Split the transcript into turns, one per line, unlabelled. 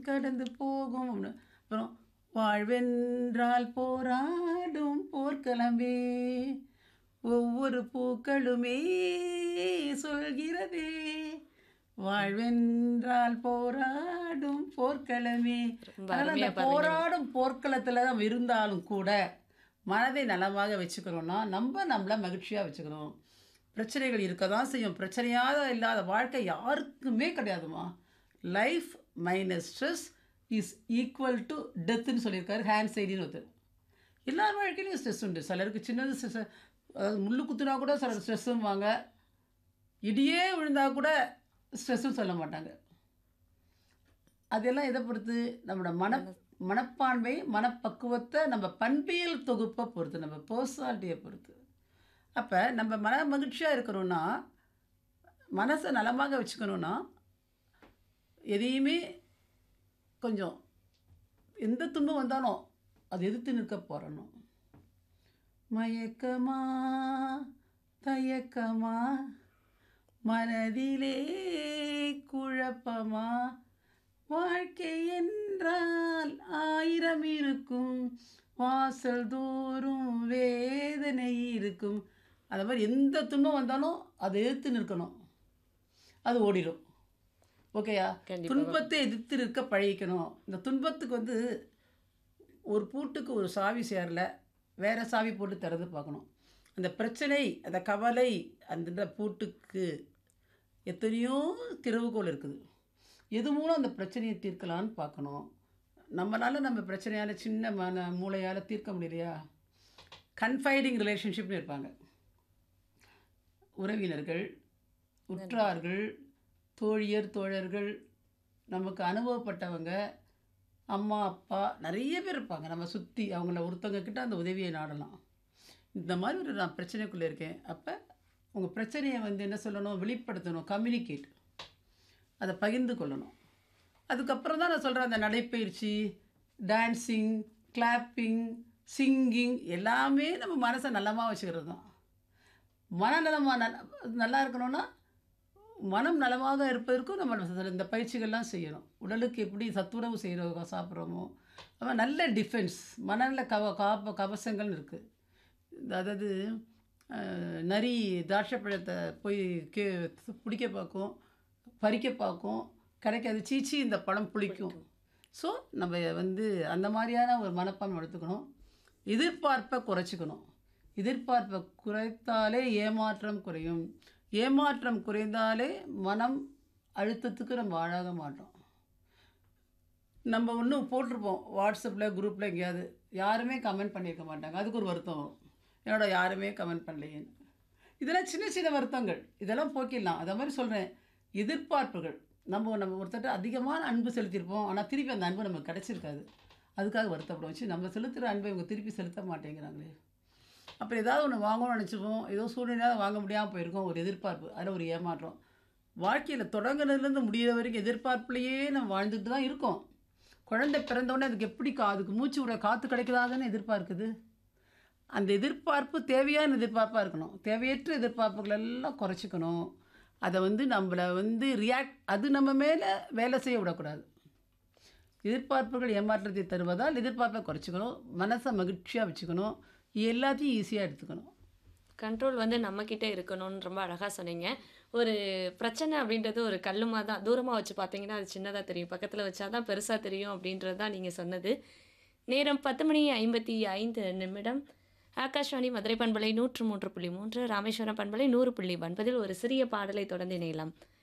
கடந்து போகும் அப்படின்னு. அப்புறம் வாழ்வென்றால் போராடும் போர்க்களமே ஒவ்வொரு பூக்களுமே சொல்கிறதே வாழ்வென்றால் போராடும் போர்க்களமே அதனால அந்த போராடும் போர்க்களத்துல நம்ம இருந்தாலும் கூட மனதை நலமாக வச்சுக்கிறோம்னா நம்ம நம்மளை மகிழ்ச்சியாக வச்சுக்கணும் பிரச்சனைகள் இருக்க தான் செய்யும் பிரச்சனையாக இல்லாத வாழ்க்கை யாருக்குமே கிடையாதுமா life minus stress is equal to டெத்துன்னு சொல்லியிருக்காரு ஹேண்ட் சைடின்னு ஒருத்தர் எல்லார் வாழ்க்கையிலையும் ஸ்ட்ரெஸ் உண்டு சிலருக்கு சின்னது ஸ்ட்ரெஸ் அதாவது முள்ளு குத்துனா கூட சிலர் ஸ்ட்ரெஸ்ஸும்பாங்க இடியே விழுந்தா கூட ஸ்ட்ரெஸ்ஸும் சொல்ல மாட்டாங்க அதெல்லாம் எதை பொறுத்து நம்மளோட மன மனப்பான்மை மனப்பக்குவத்தை நம்ம பண்பியல் தொகுப்பை பொறுத்து நம்ம பர்சனாலிட்டியை பொறுத்து அப்போ நம்ம மன மகிழ்ச்சியாக இருக்கணும்னா மனசை நலமாக வச்சுக்கணும்னா எதையுமே கொஞ்சம் எந்த துன்பம் வந்தாலும் அது எதிர்த்து நிற்க போகிறணும் மயக்கமா தயக்கமா மனதிலே குழப்பமா வாழ்க்கை என்றால் ஆயிரம் இருக்கும் வாசல் தோறும் வேதனை இருக்கும் அந்த மாதிரி எந்த துன்பம் வந்தாலும் அதை எதிர்த்து நிற்கணும் அது ஓடிடும் ஓகேயா துன்பத்தை எதிர்த்து நிற்க பழகிக்கணும் இந்த துன்பத்துக்கு வந்து ஒரு பூட்டுக்கு ஒரு சாவி சேரல வேற சாவி போட்டு திறந்து பார்க்கணும் அந்த பிரச்சனை அந்த கவலை அந்த பூட்டுக்கு எத்தனையோ திறவுகோல் இருக்குது எது மூலம் அந்த பிரச்சனையை தீர்க்கலான்னு பார்க்கணும் நம்மளால நம்ம பிரச்சனையால் சின்ன மன மூளையால் தீர்க்க முடியலையா கன்ஃபைடிங் ரிலேஷன்ஷிப்னு இருப்பாங்க உறவினர்கள் உற்றார்கள் தோழியர் தோழர்கள் நமக்கு அனுபவப்பட்டவங்க அம்மா அப்பா நிறைய பேர் இருப்பாங்க நம்ம சுற்றி அவங்கள ஒருத்தவங்க கிட்ட அந்த உதவியை நாடலாம் இந்த மாதிரி ஒரு நான் பிரச்சனைக்குள்ளே இருக்கேன் அப்போ உங்கள் பிரச்சனையை வந்து என்ன சொல்லணும் வெளிப்படுத்தணும் கம்யூனிகேட் அதை பகிர்ந்து கொள்ளணும் அதுக்கப்புறம் தான் நான் சொல்கிறேன் அந்த நடைப்பயிற்சி டான்ஸிங் கிளாப்பிங் சிங்கிங் எல்லாமே நம்ம மனசை நலமாக வச்சுக்கிறது தான் மனநலமாக நல நல்லா இருக்கணும்னா மனம் நலமாக இருப்பதற்கும் நம்ம இந்த பயிற்சிகள்லாம் செய்யணும் உடலுக்கு எப்படி சத்துணவு செய்கிறோம் சாப்பிட்றோமோ அவன் நல்ல டிஃபென்ஸ் மனநல கவ காப்ப கவசங்கள்னு இருக்குது அதாவது அஹ், நரி திராட்சை பழத்தை போய் கே பிடிக்க பார்க்கும் பறிக்க பார்க்கும் கிடைக்காது சீச்சி இந்த பழம் புளிக்கும் ஸோ நம்ம வந்து அந்த மாதிரியான ஒரு மனப்பான்மை எடுத்துக்கணும் எதிர்பார்ப்பை குறைச்சிக்கணும் எதிர்பார்ப்பை குறைத்தாலே ஏமாற்றம் குறையும் ஏமாற்றம் குறைந்தாலே மனம் அழுத்தத்துக்கு நம்ம ஆளாக மாட்டோம் நம்ம ஒன்றும் போட்டிருப்போம் வாட்ஸ்அப்பில் குரூப்பில் எங்கேயாவது யாருமே கமெண்ட் பண்ணியிருக்க மாட்டாங்க அதுக்கு ஒரு வருத்தம் வரும் என்னோட யாருமே கமெண்ட் பண்ணலையேன்னு இதெல்லாம் சின்ன சின்ன வருத்தங்கள் இதெல்லாம் போக்கிடலாம் அதை மாதிரி சொல்கிறேன் எதிர்பார்ப்புகள் நம்ம நம்ம ஒருத்தட்ட அதிகமான அன்பு செலுத்தியிருப்போம் ஆனால் திருப்பி அந்த அன்பு நமக்கு கிடச்சிருக்காது அதுக்காக வருத்தப்படும் வச்சு நம்ம செலுத்துகிற அன்பை இவங்க திருப்பி செலுத்த மாட்டேங்கிறாங்களே அப்புறம் ஏதாவது ஒன்று வாங்கணும்னு நினச்சிப்போம் ஏதோ சூழ்நிலையாக வாங்க முடியாமல் போயிருக்கோம் ஒரு எதிர்பார்ப்பு அதில் ஒரு ஏமாற்றம் வாழ்க்கையில் தொடங்குனதுலேருந்து முடியிற வரைக்கும் எதிர்பார்ப்புலையே நம்ம வாழ்ந்துட்டு தான் இருக்கோம் குழந்தை பிறந்தவுடனே அதுக்கு எப்படி கா அதுக்கு மூச்சு விட காற்று கிடைக்குதாதானே எதிர்பார்க்குது அந்த எதிர்பார்ப்பு தேவையான எதிர்பார்ப்பாக இருக்கணும் தேவையற்ற எதிர்பார்ப்புகள் எல்லாம் குறைச்சிக்கணும் அதை வந்து நம்மளை வந்து ரியாக்ட் அது நம்ம மேலே வேலை செய்ய விடக்கூடாது எதிர்பார்ப்புகள் ஏமாற்றத்தை தருவதால் எதிர்பார்ப்பை குறைச்சிக்கணும் மனசை மகிழ்ச்சியாக வச்சுக்கணும் எல்லாத்தையும் ஈஸியாக எடுத்துக்கணும்
கண்ட்ரோல் வந்து நம்மக்கிட்ட இருக்கணும்னு ரொம்ப அழகாக சொன்னீங்க ஒரு பிரச்சனை அப்படின்றது ஒரு கல்லுமா தான் தூரமாக வச்சு பார்த்தீங்கன்னா அது சின்னதாக தெரியும் பக்கத்தில் வச்சா தான் பெருசாக தெரியும் அப்படின்றது தான் நீங்கள் சொன்னது நேரம் பத்து மணி ஐம்பத்தி ஐந்து நிமிடம் ஆகாஷ்வாணி மதுரை பண்பலை நூற்று மூன்று புள்ளி மூன்று ராமேஸ்வரம் பண்பலை நூறு புள்ளி ஒன்பதில் ஒரு சிறிய பாடலை தொடர்ந்து இணையலாம்